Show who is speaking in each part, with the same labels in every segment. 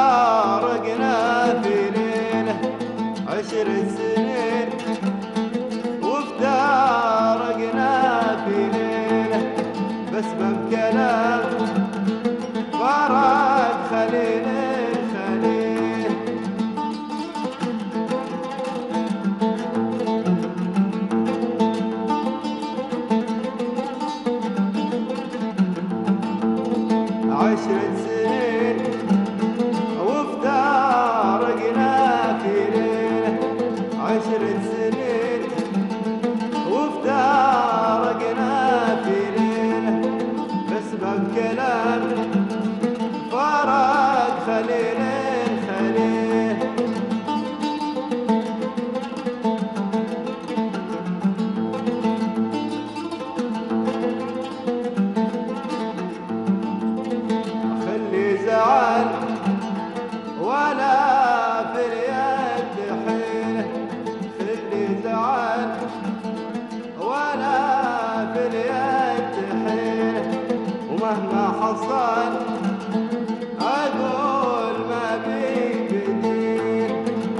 Speaker 1: وافترقنا في ليلة عشر سنين وافترقنا في ليلة بس بكلام فرق خليل الخليل عشر سنين وافترقنا في ليلة عشر سنين وافترقنا في ليلة بس بكلام فرق خليل الخليل خلي زعل ولا في اليد حيله خلي زعل ولا في اليد حيله ومهما حصل اقول ما بي بديل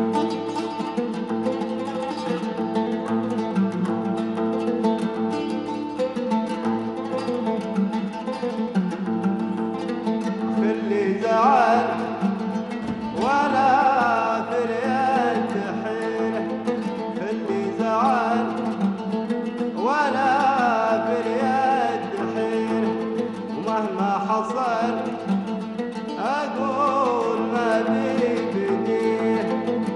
Speaker 1: خلي زعل ولا في اليد حيله خلي زعل ولا في اليد حيله ومهما حصل اقول ما بي بديل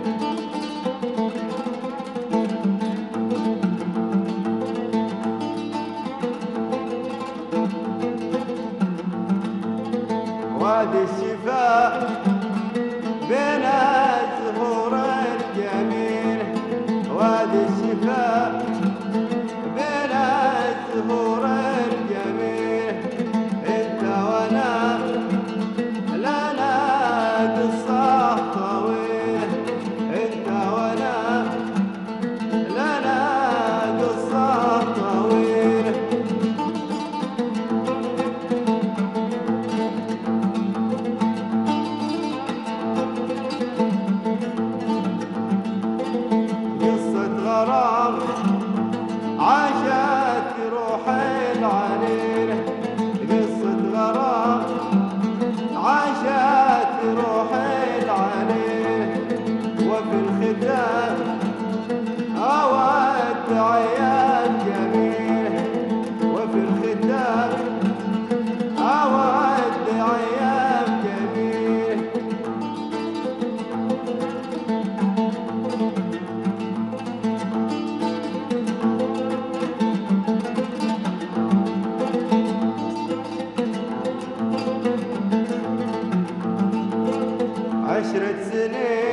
Speaker 1: وادي الشفاء بين الزهور الجميل وادي الشفاء بين الزهور الجميل انت وانا لنا قصة طويلة انت وانا لنا قصة طويلة قصة غرام عاشت روح العليلة قصة غرام عاشت روح العليلة وفي الختام أود عيال جميلة وفي الختام أود عيال جميلة عشرة سنين